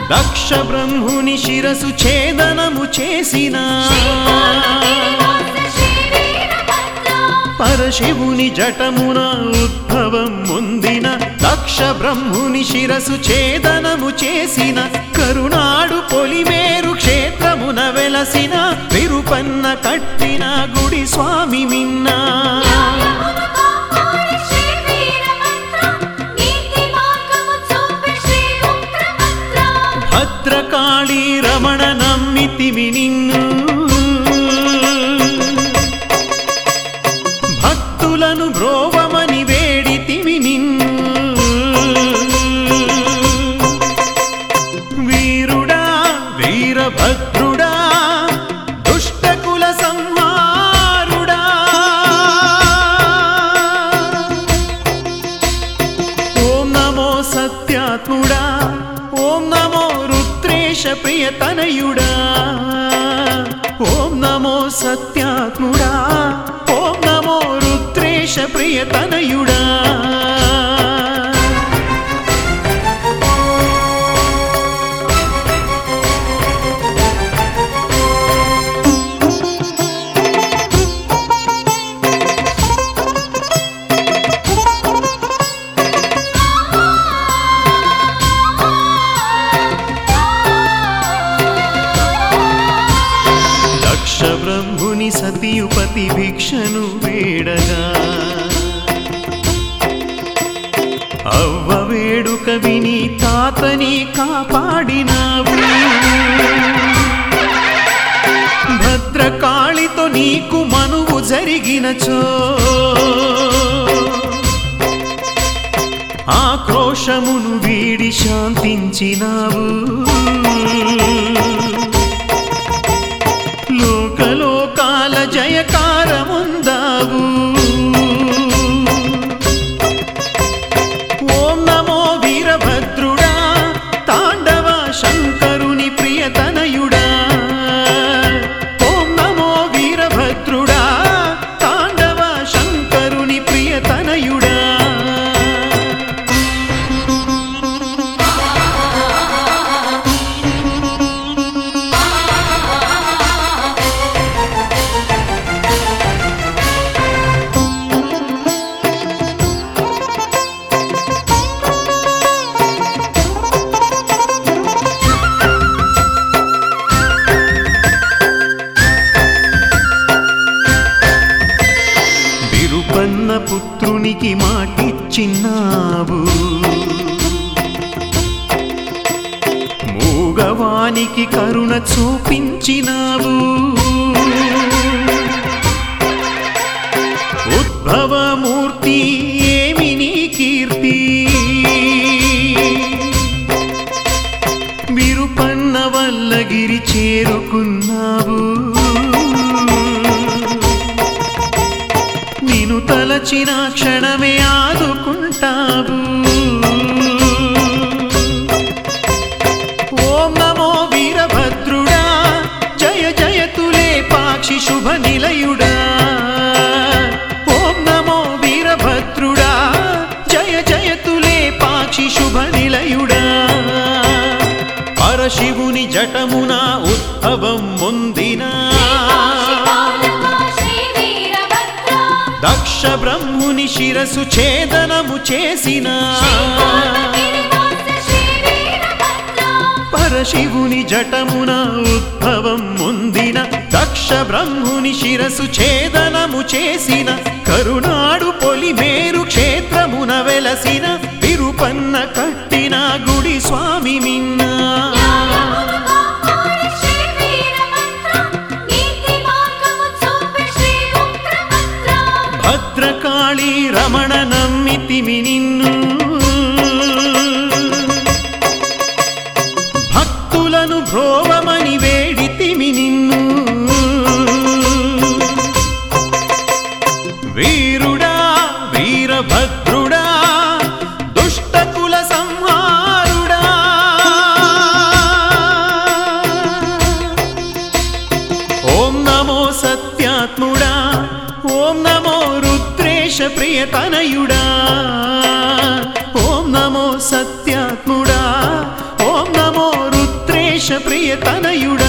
దక్ష బ్రహ్ముని శిరసు ఛేదనము చేసిన పరశివుని జటమున ఉద్భవం ముందిన దక్ష బ్రహ్ముని శిరసు ఛేదనము చేసిన కరుణాడు పొలిమేరు క్షేత్రమున వెలసిన విరుపన్న కట్టిన గుడి స్వామి మిన్నా భద్రకాళి రమణ నమ్మితిమి నిన్ను భక్తులను బ్రోవమని వేడితిమి నిన్ను వీరుడా వీరభద్రుడా దుష్టకుల సంహారుడా ఓం నమో సత్యాత్ముడా ఓం నమో రుద్రేశ ప్రియతనయుడా ఓం నమో సత్యాత్ముడా ఓం నమో రుద్రేశ ప్రియతనయుడా దక్ష బ్రహ్ముని సతీయుపతి భిక్షను వేడగా అవ్వ వేడుక విని తాతని కాపాడినావు భద్రకాళితో నీకు మనువు జరిగినచో ఆక్రోశమును వీడి శాంతించినావు లోకలోకాల జయకారముందావు ఓం నమో వీరభద్రుడా తాండవ శంకరుని ప్రియతనయుడా ఓం నమో వీరభద్రుడా తాండవ శంకరుని ప్రియతనయుడా విరుపన్న పుత్రునికి మాటిచ్చిన్నావు మూగవానికి కరుణ చూపించినావు ఉద్భవమూర్తి ఏమి నీ కీర్తి విరుపన్న వల్లగిరి చేరుకున్నావు నిను తలచిన క్షణమే ఆదుకుంటావు ఓం నమో వీరభద్రుడా జయ జయతులే పాక్షి శుభ నిలయుడా ఓం నమో వీరభద్రుడా జయ జయతులే పాక్షి శుభ నిలయుడా పరశివుని జటమున ఉద్భవం ముందినా దక్ష బ్రహ్ముని శిరసు ఛేదనము చేసిన పరశివుని జటమున ఉద్భవం ముందిన దక్ష బ్రహ్ముని శిరసు ఛేదనము చేసిన కరుణాడు పొలిమేరు క్షేత్రమున వెలసిన విరుపన్న కట్టిన గుడి స్వామి మిన్నా భద్రకాళి రమణ నమ్మితిమి నిన్ను భక్తులను భ్రోవమని వేడితిమి నిన్ను వీరుడా వీరభద్రుడా దుష్టకుల సంహారుడా ఓం నమో సత్యాత్ముడా ఓం నమో రుద్రేశ ప్రియతనయుడా ఓం నమో సత్యాత్ముడా ఓం నమో రుద్ర ప్రియతనయుడా